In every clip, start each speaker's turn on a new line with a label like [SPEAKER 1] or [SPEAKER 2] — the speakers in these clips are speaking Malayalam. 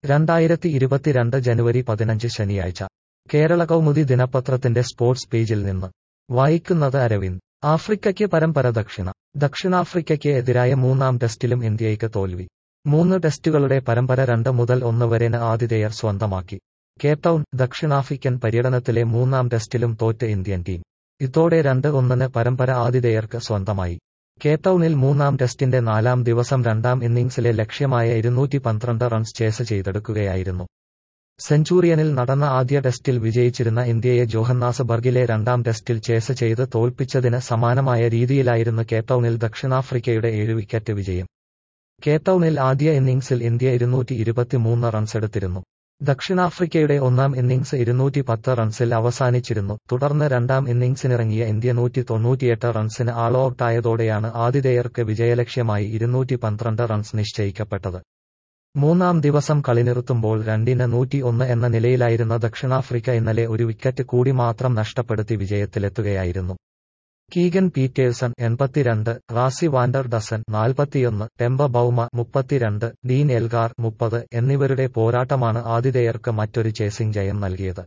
[SPEAKER 1] രണ്ടായിരത്തി ഇരുപത്തിരണ്ട് ജനുവരി പതിനഞ്ച് ശനിയാഴ്ച കേരള കൗമുദി ദിനപത്രത്തിന്റെ സ്പോർട്സ് പേജിൽ നിന്ന് വായിക്കുന്നത് അരവിന്ദ് ആഫ്രിക്കയ്ക്ക് പരമ്പര ദക്ഷിണ ദക്ഷിണാഫ്രിക്കയ്ക്ക് എതിരായ മൂന്നാം ടെസ്റ്റിലും ഇന്ത്യയ്ക്ക് തോൽവി മൂന്ന് ടെസ്റ്റുകളുടെ പരമ്പര രണ്ട് മുതൽ ഒന്ന് വരെന് ആതിഥേയർ സ്വന്തമാക്കി കേപ്ടൗൺ ദക്ഷിണാഫ്രിക്കൻ പര്യടനത്തിലെ മൂന്നാം ടെസ്റ്റിലും തോറ്റ് ഇന്ത്യൻ ടീം ഇതോടെ രണ്ട് ഒന്നിന് പരമ്പര ആതിഥേയർക്ക് സ്വന്തമായി കേപ്ടൗണിൽ മൂന്നാം ടെസ്റ്റിന്റെ നാലാം ദിവസം രണ്ടാം ഇന്നിംഗ്സിലെ ലക്ഷ്യമായ ഇരുന്നൂറ്റി പന്ത്രണ്ട് റൺസ് ചേസ് ചെയ്തെടുക്കുകയായിരുന്നു സെഞ്ചുറിയനിൽ നടന്ന ആദ്യ ടെസ്റ്റിൽ വിജയിച്ചിരുന്ന ഇന്ത്യയെ ജോഹന്നാസ്ബർഗിലെ രണ്ടാം ടെസ്റ്റിൽ ചേസ് ചെയ്ത് തോൽപ്പിച്ചതിന് സമാനമായ രീതിയിലായിരുന്നു കേപ്ടൗണിൽ ദക്ഷിണാഫ്രിക്കയുടെ ഏഴ് വിക്കറ്റ് വിജയം കേപ്ടൗണിൽ ആദ്യ ഇന്നിംഗ്സിൽ ഇന്ത്യ ഇരുന്നൂറ്റി ഇരുപത്തിമൂന്ന് റൺസെടുത്തിരുന്നു ദക്ഷിണാഫ്രിക്കയുടെ ഒന്നാം ഇന്നിംഗ്സ് ഇരുന്നൂറ്റി പത്ത് റൺസിൽ അവസാനിച്ചിരുന്നു തുടർന്ന് രണ്ടാം ഇന്നിംഗ്സിനിറങ്ങിയ ഇന്ത്യ നൂറ്റി തൊണ്ണൂറ്റിയെട്ട് റൺസിന് ആൾ ഔട്ടായതോടെയാണ് ആതിഥേയർക്ക് വിജയലക്ഷ്യമായി ഇരുന്നൂറ്റി പന്ത്രണ്ട് റൺസ് നിശ്ചയിക്കപ്പെട്ടത് മൂന്നാം ദിവസം കളി നിർത്തുമ്പോൾ രണ്ടിന് നൂറ്റി ഒന്ന് എന്ന നിലയിലായിരുന്ന ദക്ഷിണാഫ്രിക്ക ഇന്നലെ ഒരു വിക്കറ്റ് കൂടി മാത്രം നഷ്ടപ്പെടുത്തി വിജയത്തിലെത്തുകയായിരുന്നു കീഗൻ പീറ്റേഴ്സൺ എൺപത്തിരണ്ട് റാസി വാൻഡർ ഡസൻ നാൽപ്പത്തിയൊന്ന് ടെമ്പ ബൌമ മുപ്പത്തിരണ്ട് ഡീൻ എൽഗാർ മുപ്പത് എന്നിവരുടെ പോരാട്ടമാണ് ആതിഥേയർക്ക് മറ്റൊരു ചേസിംഗ് ജയം നൽകിയത്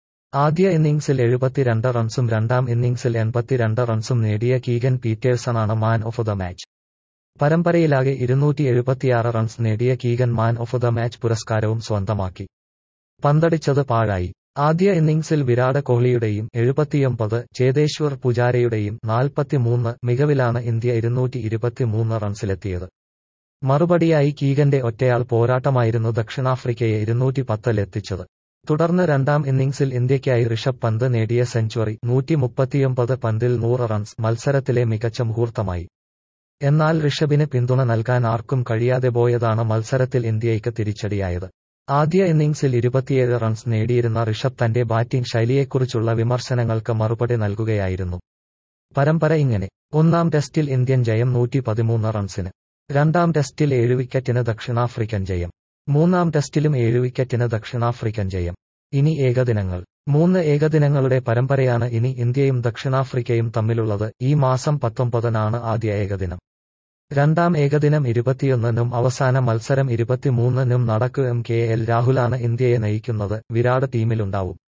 [SPEAKER 1] ആദ്യ ഇന്നിംഗ്സിൽ എഴുപത്തിരണ്ട് റൺസും രണ്ടാം ഇന്നിംഗ്സിൽ എൺപത്തിരണ്ട് റൺസും നേടിയ കീഗൻ പീറ്റേഴ്സണാണ് മാൻ ഓഫ് ദ മാച്ച് പരമ്പരയിലാകെ ഇരുന്നൂറ്റി എഴുപത്തിയാറ് റൺസ് നേടിയ Keegan man of the match പുരസ്കാരവും സ്വന്തമാക്കി പന്തടിച്ചത് പാഴായി ആദ്യ ഇന്നിംഗ്സിൽ വിരാട് കോഹ്ലിയുടെയും എഴുപത്തിയൊമ്പത് ചേതേശ്വർ പുജാരയുടെയും നാൽപ്പത്തിമൂന്ന് മികവിലാണ് ഇന്ത്യ ഇരുന്നൂറ്റി ഇരുപത്തിമൂന്ന് റൺസിലെത്തിയത് മറുപടിയായി കീഗന്റെ ഒറ്റയാൾ പോരാട്ടമായിരുന്നു ദക്ഷിണാഫ്രിക്കയെ ഇരുന്നൂറ്റി പത്തിലെത്തിച്ചത് തുടർന്ന് രണ്ടാം ഇന്നിംഗ്സിൽ ഇന്ത്യയ്ക്കായി ഋഷഭ് പന്ത് നേടിയ സെഞ്ചുറി നൂറ്റി മുപ്പത്തിയൊമ്പത് പന്തിൽ നൂറ് റൺസ് മത്സരത്തിലെ മികച്ച മുഹൂർത്തമായി എന്നാൽ ഋഷഭിന് പിന്തുണ നൽകാൻ ആർക്കും കഴിയാതെ പോയതാണ് മത്സരത്തിൽ ഇന്ത്യയ്ക്ക് തിരിച്ചടിയായത് ആദ്യ ഇന്നിംഗ്സിൽ ഇരുപത്തിയേഴ് റൺസ് നേടിയിരുന്ന ഋഷഭ് തന്റെ ബാറ്റിംഗ് ശൈലിയെക്കുറിച്ചുള്ള വിമർശനങ്ങൾക്ക് മറുപടി നൽകുകയായിരുന്നു പരമ്പര ഇങ്ങനെ ഒന്നാം ടെസ്റ്റിൽ ഇന്ത്യൻ ജയം നൂറ്റി പതിമൂന്ന് റൺസിന് രണ്ടാം ടെസ്റ്റിൽ ഏഴ് വിക്കറ്റിന് ദക്ഷിണാഫ്രിക്കൻ ജയം മൂന്നാം ടെസ്റ്റിലും ഏഴ് വിക്കറ്റിന് ദക്ഷിണാഫ്രിക്കൻ ജയം ഇനി ഏകദിനങ്ങൾ മൂന്ന് ഏകദിനങ്ങളുടെ പരമ്പരയാണ് ഇനി ഇന്ത്യയും ദക്ഷിണാഫ്രിക്കയും തമ്മിലുള്ളത് ഈ മാസം പത്തൊമ്പതിനാണ് ആദ്യ ഏകദിനം രണ്ടാം ഏകദിനം ഇരുപത്തിയൊന്നിനും അവസാന മത്സരം ഇരുപത്തിമൂന്നിനും നടക്കും കെ എൽ രാഹുലാണ് ഇന്ത്യയെ നയിക്കുന്നത് വിരാട് ടീമിലുണ്ടാവും